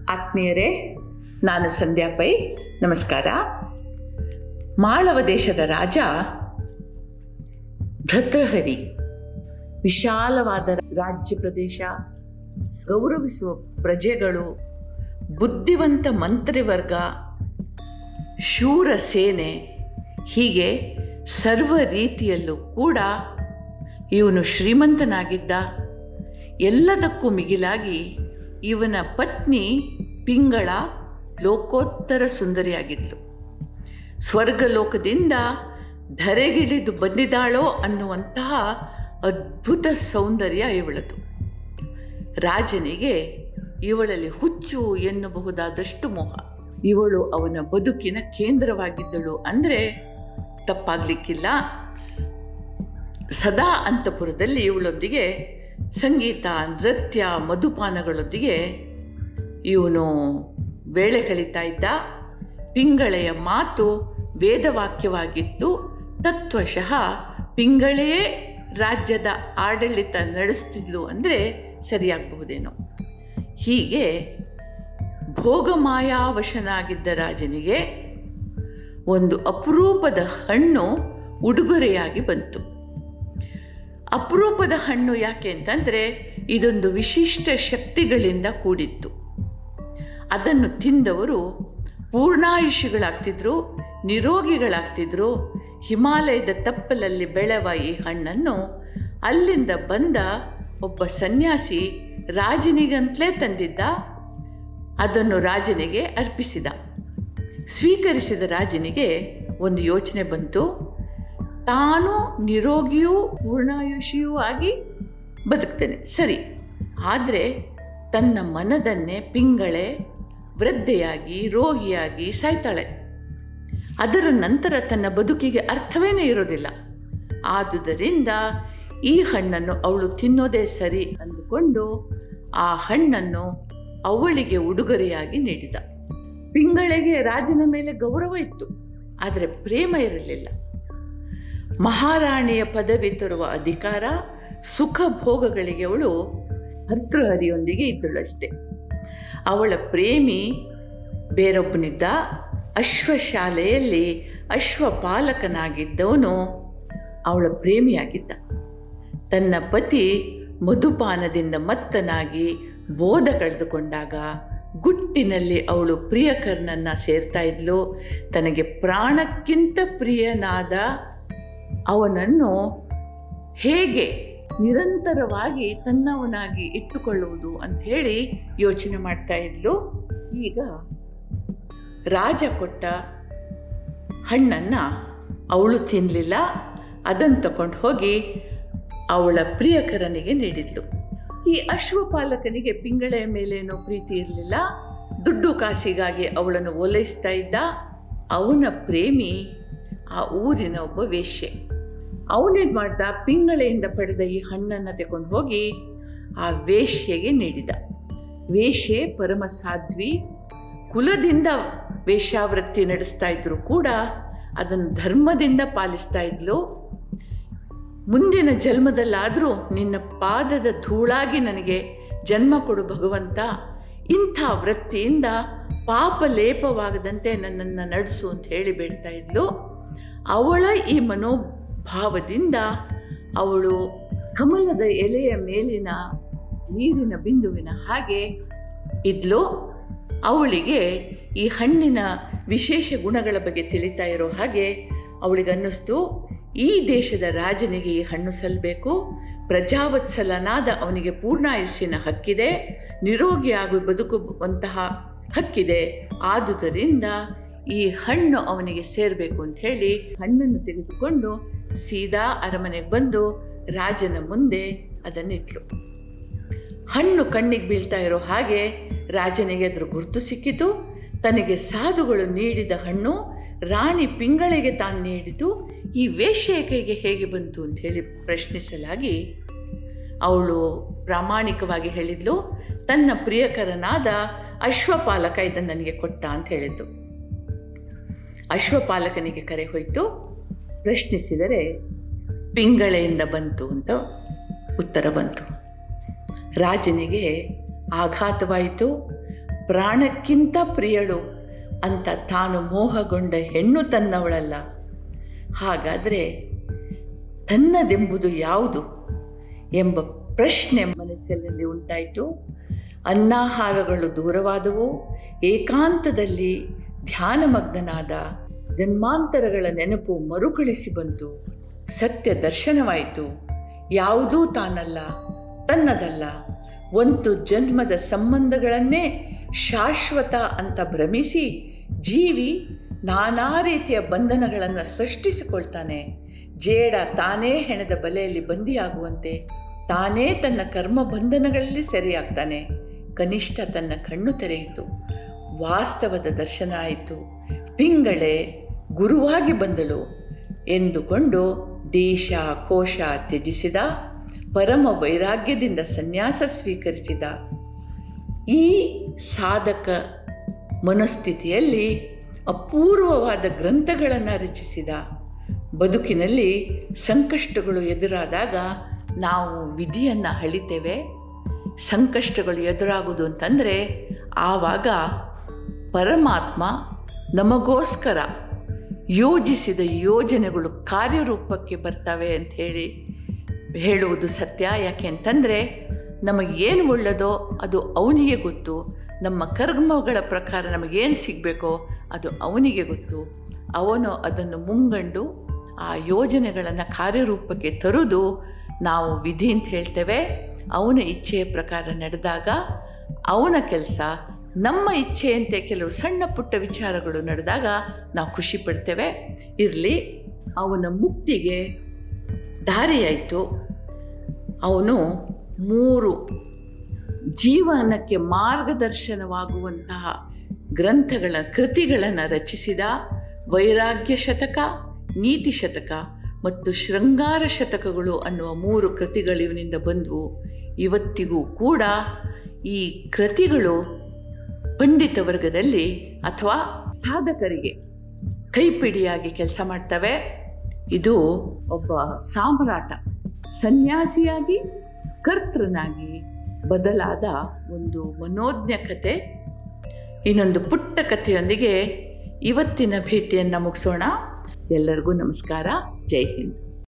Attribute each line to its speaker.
Speaker 1: ಆತ್ಮೀಯರೇ ನಾನು ಸಂಧ್ಯಾ ಪೈ ನಮಸ್ಕಾರ ಮಾಳವ ದೇಶದ ರಾಜ ಭದ್ರಹರಿ ವಿಶಾಲವಾದ ರಾಜ್ಯ ಪ್ರದೇಶ ಗೌರವಿಸುವ ಪ್ರಜೆಗಳು ಬುದ್ಧಿವಂತ ಮಂತ್ರಿವರ್ಗ ಶೂರ ಸೇನೆ ಹೀಗೆ ಸರ್ವ ರೀತಿಯಲ್ಲೂ ಕೂಡ ಇವನು ಶ್ರೀಮಂತನಾಗಿದ್ದ ಎಲ್ಲದಕ್ಕೂ ಮಿಗಿಲಾಗಿ ಇವನ ಪತ್ನಿ ಪಿಂಗಳ ಲೋಕೋತ್ತರ ಸುಂದರಿಯಾಗಿದ್ಲು ಸ್ವರ್ಗಲೋಕದಿಂದ ಧರೆಗಿಳಿದು ಬಂದಿದ್ದಾಳೋ ಅನ್ನುವಂತಹ ಅದ್ಭುತ ಸೌಂದರ್ಯ ಇವಳದು ರಾಜನಿಗೆ ಇವಳಲ್ಲಿ ಹುಚ್ಚು ಎನ್ನಬಹುದಾದಷ್ಟು ಮೋಹ ಇವಳು ಅವನ ಬದುಕಿನ ಕೇಂದ್ರವಾಗಿದ್ದಳು ಅಂದರೆ ತಪ್ಪಾಗಲಿಕ್ಕಿಲ್ಲ ಸದಾ ಅಂತಪುರದಲ್ಲಿ ಇವಳೊಂದಿಗೆ ಸಂಗೀತ ನೃತ್ಯ ಮಧುಪಾನಗಳೊಂದಿಗೆ ಇವನು ವೇಳೆ ಕಳೀತಾ ಇದ್ದ ಪಿಂಗಳೆಯ ಮಾತು ವೇದವಾಕ್ಯವಾಗಿತ್ತು ತತ್ವಶಃ ಪಿಂಗಳೇ ರಾಜ್ಯದ ಆಡಳಿತ ನಡೆಸ್ತಿದ್ಲು ಅಂದರೆ ಸರಿಯಾಗಬಹುದೇನೋ ಹೀಗೆ ಭೋಗಮಾಯಾವಶನಾಗಿದ್ದ ರಾಜನಿಗೆ ಒಂದು ಅಪರೂಪದ ಹಣ್ಣು ಉಡುಗೊರೆಯಾಗಿ ಬಂತು ಅಪರೂಪದ ಹಣ್ಣು ಯಾಕೆ ಅಂತಂದರೆ ಇದೊಂದು ವಿಶಿಷ್ಟ ಶಕ್ತಿಗಳಿಂದ ಕೂಡಿತ್ತು ಅದನ್ನು ತಿಂದವರು ಪೂರ್ಣಾಯುಷಿಗಳಾಗ್ತಿದ್ರು ನಿರೋಗಿಗಳಾಗ್ತಿದ್ರು ಹಿಮಾಲಯದ ತಪ್ಪಲಲ್ಲಿ ಬೆಳೆವ ಈ ಹಣ್ಣನ್ನು ಅಲ್ಲಿಂದ ಬಂದ ಒಬ್ಬ ಸನ್ಯಾಸಿ ರಾಜನಿಗಂತಲೇ ತಂದಿದ್ದ ಅದನ್ನು ರಾಜನಿಗೆ ಅರ್ಪಿಸಿದ ಸ್ವೀಕರಿಸಿದ ರಾಜನಿಗೆ ಒಂದು ಯೋಚನೆ ಬಂತು ತಾನು ನಿರೋಗಿಯೂ ಪೂರ್ಣಾಯುಷಿಯೂ ಆಗಿ ಬದುಕ್ತೇನೆ ಸರಿ ಆದರೆ ತನ್ನ ಮನದನ್ನೇ ಪಿಂಗಳೆ ವೃದ್ಧೆಯಾಗಿ ರೋಗಿಯಾಗಿ ಸಾಯ್ತಾಳೆ ಅದರ ನಂತರ ತನ್ನ ಬದುಕಿಗೆ ಅರ್ಥವೇನೇ ಇರೋದಿಲ್ಲ ಆದುದರಿಂದ ಈ ಹಣ್ಣನ್ನು ಅವಳು ತಿನ್ನೋದೇ ಸರಿ ಅಂದುಕೊಂಡು ಆ ಹಣ್ಣನ್ನು ಅವಳಿಗೆ ಉಡುಗೊರೆಯಾಗಿ ನೀಡಿದ ಪಿಂಗಳಿಗೆ ರಾಜನ ಮೇಲೆ ಗೌರವ ಇತ್ತು ಆದರೆ ಪ್ರೇಮ ಇರಲಿಲ್ಲ ಮಹಾರಾಣಿಯ ಪದವಿ ತರುವ ಅಧಿಕಾರ ಸುಖ ಭೋಗಗಳಿಗೆ ಅವಳು ಭರ್ತೃಹರಿಯೊಂದಿಗೆ ಇದ್ದಳಷ್ಟೆ ಅವಳ ಪ್ರೇಮಿ ಬೇರೊಬ್ಬನಿದ್ದ ಅಶ್ವಶಾಲೆಯಲ್ಲಿ ಅಶ್ವಪಾಲಕನಾಗಿದ್ದವನು ಅವಳ ಪ್ರೇಮಿಯಾಗಿದ್ದ ತನ್ನ ಪತಿ ಮಧುಪಾನದಿಂದ ಮತ್ತನಾಗಿ ಬೋಧ ಕಳೆದುಕೊಂಡಾಗ ಗುಟ್ಟಿನಲ್ಲಿ ಅವಳು ಪ್ರಿಯಕರ್ನನ್ನು ಸೇರ್ತಾ ಇದ್ಲು ತನಗೆ ಪ್ರಾಣಕ್ಕಿಂತ ಪ್ರಿಯನಾದ ಅವನನ್ನು ಹೇಗೆ ನಿರಂತರವಾಗಿ ತನ್ನವನಾಗಿ ಇಟ್ಟುಕೊಳ್ಳುವುದು ಅಂಥೇಳಿ ಯೋಚನೆ ಮಾಡ್ತಾ ಇದ್ಲು ಈಗ ರಾಜ ಕೊಟ್ಟ ಹಣ್ಣನ್ನು ಅವಳು ತಿನ್ನಲಿಲ್ಲ ಅದನ್ನು ತಗೊಂಡು ಹೋಗಿ ಅವಳ ಪ್ರಿಯಕರನಿಗೆ ನೀಡಿದ್ಲು ಈ ಅಶ್ವಪಾಲಕನಿಗೆ ಪಿಂಗಳೆಯ ಮೇಲೇನೋ ಪ್ರೀತಿ ಇರಲಿಲ್ಲ ದುಡ್ಡು ಕಾಸಿಗಾಗಿ ಅವಳನ್ನು ಓಲೈಸ್ತಾ ಇದ್ದ ಅವನ ಪ್ರೇಮಿ ಆ ಊರಿನ ಒಬ್ಬ ವೇಶ್ಯೆ ಅವನೇನು ಮಾಡ್ದ ಪಿಂಗಳೆಯಿಂದ ಪಡೆದ ಈ ಹಣ್ಣನ್ನು ತಗೊಂಡು ಹೋಗಿ ಆ ವೇಶ್ಯೆಗೆ ನೀಡಿದ ವೇಶ್ಯೆ ಪರಮ ಸಾಧ್ವಿ ಕುಲದಿಂದ ವೇಶ್ಯಾವೃತ್ತಿ ನಡೆಸ್ತಾ ಇದ್ರು ಕೂಡ ಅದನ್ನು ಧರ್ಮದಿಂದ ಪಾಲಿಸ್ತಾ ಇದ್ಲು ಮುಂದಿನ ಜನ್ಮದಲ್ಲಾದರೂ ನಿನ್ನ ಪಾದದ ಧೂಳಾಗಿ ನನಗೆ ಜನ್ಮ ಕೊಡು ಭಗವಂತ ಇಂಥ ವೃತ್ತಿಯಿಂದ ಪಾಪ ಲೇಪವಾಗದಂತೆ ನನ್ನನ್ನು ನಡೆಸು ಅಂತ ಹೇಳಿ ಬೇಡ್ತಾ ಇದ್ಲು ಅವಳ ಈ ಮನೋಭಾವದಿಂದ ಅವಳು ಕಮಲದ ಎಲೆಯ ಮೇಲಿನ ನೀರಿನ ಬಿಂದುವಿನ ಹಾಗೆ ಇದ್ಲು ಅವಳಿಗೆ ಈ ಹಣ್ಣಿನ ವಿಶೇಷ ಗುಣಗಳ ಬಗ್ಗೆ ತಿಳಿತಾ ಇರೋ ಹಾಗೆ ಅವಳಿಗೆ ಅನ್ನಿಸ್ತು ಈ ದೇಶದ ರಾಜನಿಗೆ ಈ ಹಣ್ಣು ಸಲ್ಲಬೇಕು ಪ್ರಜಾವತ್ಸಲನಾದ ಅವನಿಗೆ ಪೂರ್ಣಾಯುಷ್ಯನ ಹಕ್ಕಿದೆ ನಿರೋಗಿಯಾಗಿ ಬದುಕುವಂತಹ ಹಕ್ಕಿದೆ ಆದುದರಿಂದ ಈ ಹಣ್ಣು ಅವನಿಗೆ ಸೇರಬೇಕು ಅಂತ ಹೇಳಿ ಹಣ್ಣನ್ನು ತೆಗೆದುಕೊಂಡು ಸೀದಾ ಅರಮನೆಗೆ ಬಂದು ರಾಜನ ಮುಂದೆ ಅದನ್ನಿಟ್ಲು ಹಣ್ಣು ಕಣ್ಣಿಗೆ ಬೀಳ್ತಾ ಇರೋ ಹಾಗೆ ರಾಜನಿಗೆ ಅದ್ರ ಗುರುತು ಸಿಕ್ಕಿತು ತನಗೆ ಸಾಧುಗಳು ನೀಡಿದ ಹಣ್ಣು ರಾಣಿ ಪಿಂಗಳಿಗೆ ತಾನು ನೀಡಿತು ಈ ವೇಶ್ಯೆಯ ಕೈಗೆ ಹೇಗೆ ಬಂತು ಅಂತ ಹೇಳಿ ಪ್ರಶ್ನಿಸಲಾಗಿ ಅವಳು ಪ್ರಾಮಾಣಿಕವಾಗಿ ಹೇಳಿದ್ಲು ತನ್ನ ಪ್ರಿಯಕರನಾದ ಅಶ್ವಪಾಲಕ ಇದನ್ನು ನನಗೆ ಕೊಟ್ಟ ಅಂತ ಹೇಳಿದ್ದು ಅಶ್ವಪಾಲಕನಿಗೆ ಕರೆ ಹೋಯಿತು ಪ್ರಶ್ನಿಸಿದರೆ ಪಿಂಗಳೆಯಿಂದ ಬಂತು ಅಂತ ಉತ್ತರ ಬಂತು ರಾಜನಿಗೆ ಆಘಾತವಾಯಿತು ಪ್ರಾಣಕ್ಕಿಂತ ಪ್ರಿಯಳು ಅಂತ ತಾನು ಮೋಹಗೊಂಡ ಹೆಣ್ಣು ತನ್ನವಳಲ್ಲ ಹಾಗಾದರೆ ತನ್ನದೆಂಬುದು ಯಾವುದು ಎಂಬ ಪ್ರಶ್ನೆ ಮನಸ್ಸಿನಲ್ಲಿ ಉಂಟಾಯಿತು ಅನ್ನಾಹಾರಗಳು ದೂರವಾದವು ಏಕಾಂತದಲ್ಲಿ ಧ್ಯಾನಮಗ್ನನಾದ ಜನ್ಮಾಂತರಗಳ ನೆನಪು ಮರುಕಳಿಸಿ ಬಂತು ಸತ್ಯ ದರ್ಶನವಾಯಿತು ಯಾವುದೂ ತಾನಲ್ಲ ತನ್ನದಲ್ಲ ಒಂದು ಜನ್ಮದ ಸಂಬಂಧಗಳನ್ನೇ ಶಾಶ್ವತ ಅಂತ ಭ್ರಮಿಸಿ ಜೀವಿ ನಾನಾ ರೀತಿಯ ಬಂಧನಗಳನ್ನು ಸೃಷ್ಟಿಸಿಕೊಳ್ತಾನೆ ಜೇಡ ತಾನೇ ಹೆಣದ ಬಲೆಯಲ್ಲಿ ಬಂದಿಯಾಗುವಂತೆ ತಾನೇ ತನ್ನ ಕರ್ಮ ಬಂಧನಗಳಲ್ಲಿ ಸೆರೆಯಾಗ್ತಾನೆ ಕನಿಷ್ಠ ತನ್ನ ಕಣ್ಣು ತೆರೆಯಿತು ವಾಸ್ತವದ ದರ್ಶನ ಆಯಿತು ಪಿಂಗಳೆ ಗುರುವಾಗಿ ಬಂದಳು ಎಂದುಕೊಂಡು ದೇಶ ಕೋಶ ತ್ಯಜಿಸಿದ ಪರಮ ವೈರಾಗ್ಯದಿಂದ ಸನ್ಯಾಸ ಸ್ವೀಕರಿಸಿದ ಈ ಸಾಧಕ ಮನಸ್ಥಿತಿಯಲ್ಲಿ ಅಪೂರ್ವವಾದ ಗ್ರಂಥಗಳನ್ನು ರಚಿಸಿದ ಬದುಕಿನಲ್ಲಿ ಸಂಕಷ್ಟಗಳು ಎದುರಾದಾಗ ನಾವು ವಿಧಿಯನ್ನು ಹಳಿತೇವೆ ಸಂಕಷ್ಟಗಳು ಎದುರಾಗುವುದು ಅಂತಂದರೆ ಆವಾಗ ಪರಮಾತ್ಮ ನಮಗೋಸ್ಕರ ಯೋಜಿಸಿದ ಯೋಜನೆಗಳು ಕಾರ್ಯರೂಪಕ್ಕೆ ಬರ್ತವೆ ಅಂತ ಹೇಳಿ ಹೇಳುವುದು ಸತ್ಯ ಯಾಕೆ ಅಂತಂದರೆ ನಮಗೇನು ಒಳ್ಳೆಯದೋ ಅದು ಅವನಿಗೆ ಗೊತ್ತು ನಮ್ಮ ಕರ್ಮಗಳ ಪ್ರಕಾರ ನಮಗೇನು ಸಿಗಬೇಕೋ ಅದು ಅವನಿಗೆ ಗೊತ್ತು ಅವನು ಅದನ್ನು ಮುಂಗಂಡು ಆ ಯೋಜನೆಗಳನ್ನು ಕಾರ್ಯರೂಪಕ್ಕೆ ತರುವುದು ನಾವು ವಿಧಿ ಅಂತ ಹೇಳ್ತೇವೆ ಅವನ ಇಚ್ಛೆಯ ಪ್ರಕಾರ ನಡೆದಾಗ ಅವನ ಕೆಲಸ ನಮ್ಮ ಇಚ್ಛೆಯಂತೆ ಕೆಲವು ಸಣ್ಣ ಪುಟ್ಟ ವಿಚಾರಗಳು ನಡೆದಾಗ ನಾವು ಖುಷಿ ಪಡ್ತೇವೆ ಇರಲಿ ಅವನ ಮುಕ್ತಿಗೆ ದಾರಿಯಾಯಿತು ಅವನು ಮೂರು ಜೀವನಕ್ಕೆ ಮಾರ್ಗದರ್ಶನವಾಗುವಂತಹ ಗ್ರಂಥಗಳ ಕೃತಿಗಳನ್ನು ರಚಿಸಿದ ವೈರಾಗ್ಯ ಶತಕ ನೀತಿ ಶತಕ ಮತ್ತು ಶೃಂಗಾರ ಶತಕಗಳು ಅನ್ನುವ ಮೂರು ಕೃತಿಗಳು ಇವನಿಂದ ಬಂದವು ಇವತ್ತಿಗೂ ಕೂಡ ಈ ಕೃತಿಗಳು ಪಂಡಿತ ವರ್ಗದಲ್ಲಿ ಅಥವಾ ಸಾಧಕರಿಗೆ ಕೈಪಿಡಿಯಾಗಿ ಕೆಲಸ ಮಾಡ್ತವೆ ಇದು ಒಬ್ಬ ಸಾಮ್ರಾಟ ಸನ್ಯಾಸಿಯಾಗಿ ಕರ್ತೃನಾಗಿ ಬದಲಾದ ಒಂದು ಮನೋಜ್ಞ ಕತೆ ಇನ್ನೊಂದು ಪುಟ್ಟ ಕಥೆಯೊಂದಿಗೆ ಇವತ್ತಿನ ಭೇಟಿಯನ್ನು ಮುಗಿಸೋಣ ಎಲ್ಲರಿಗೂ ನಮಸ್ಕಾರ ಜೈ ಹಿಂದ್